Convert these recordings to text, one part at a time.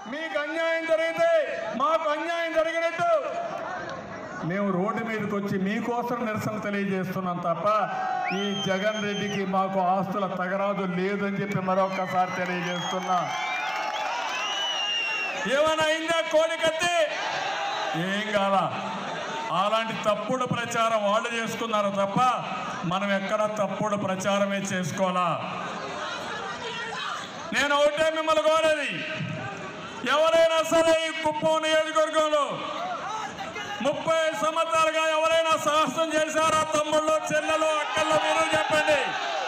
మీకు అన్యాయం జరిగితే మాకు అన్యాయం జరిగినట్టు మేము రోడ్డు మీదకి వచ్చి మీకోసం నిరసన తెలియజేస్తున్నాం తప్ప ఈ జగన్ రెడ్డికి మాకు ఆస్తుల తగరాదు లేదని చెప్పి మరొకసారి తెలియజేస్తున్నా ఏమైనా అయిందా కోడికత్తి ఏం కాల అలాంటి తప్పుడు ప్రచారం వాళ్ళు చేసుకున్నారు తప్ప మనం ఎక్కడ తప్పుడు ప్రచారమే చేసుకోవాలా నేను ఒకటే మిమ్మల్ని కోరేది ఎవరైనా సరే ఈ కుప్పం నియోజకవర్గంలో ముప్పై సంవత్సరాలుగా ఎవరైనా సాహసం చేశారా తమ్ముళ్ళు చెల్లెలు అక్కల్లో మీరు చెప్పండి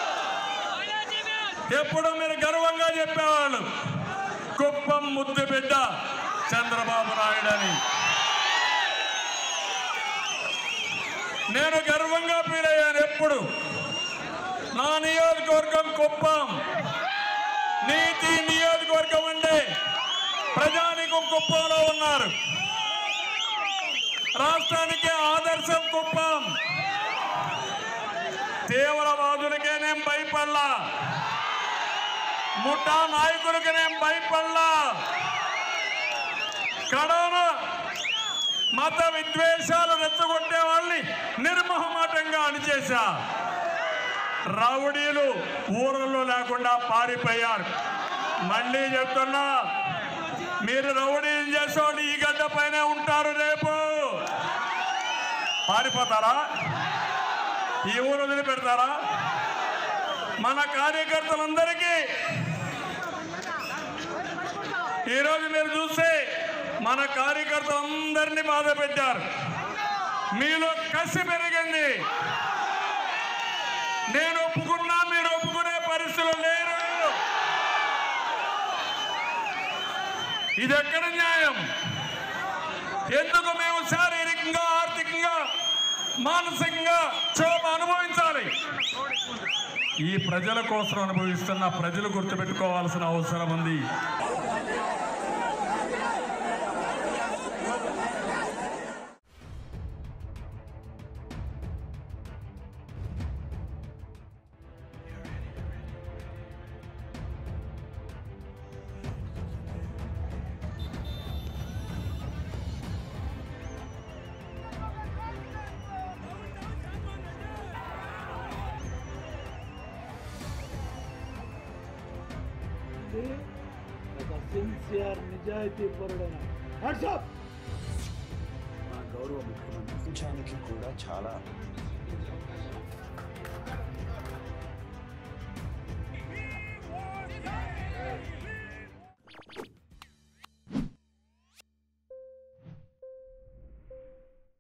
ఎప్పుడు మీరు గర్వంగా చెప్పేవాళ్ళు కుప్పం ముద్దు బిడ్డ చంద్రబాబు నాయుడు అని నేను గర్వంగా ఫీల్ అయ్యాను ఎప్పుడు నా నియోజకవర్గం కుప్పం నీతి నియోజకవర్గం అండి ప్రజానికం కుప్పంలో ఉన్నారు రాష్ట్రానికి ఆదర్శం కుప్పం తీవ్రవాదులకే నేను భయపడలా ముఠా నాయకులకి నేను భయపడలా కడవన మత విద్వేషాలు రెచ్చగొట్టే వాళ్ళని నిర్మోహమాటంగా అణిచేశా రౌడీలు ఊరల్లో లేకుండా పారిపోయారు మళ్ళీ చెప్తున్నా మీరు రౌడీలు చేసేవాళ్ళు ఈ గడ్డ పైనే ఉంటారు రేపు పారిపోతారా ఈ ఊరు వదిలిపెడతారా మన కార్యకర్తలందరికీ ఈరోజు మీరు చూస్తే మన కార్యకర్తలందరినీ బాధ పెట్టారు మీలో కసి పెరిగింది నేను ఒప్పుకున్నా మీరు ఒప్పుకునే పరిస్థితులు లేరు ఇది ఎక్కడ న్యాయం ఎందుకు మేము శారీరకంగా ఆర్థికంగా మానసికంగా క్షోభ అనుభవించాలి ఈ ప్రజల కోసం అనుభవిస్తున్న ప్రజలు గుర్తుపెట్టుకోవాల్సిన అవసరం ఉంది ఇది ఒక సిన్సియర్ నిజాయితీ పరుడైన వాట్సాప్ మా గౌరవ ముఖ్యమంత్రి ప్రపంచానికి కూడా చాలా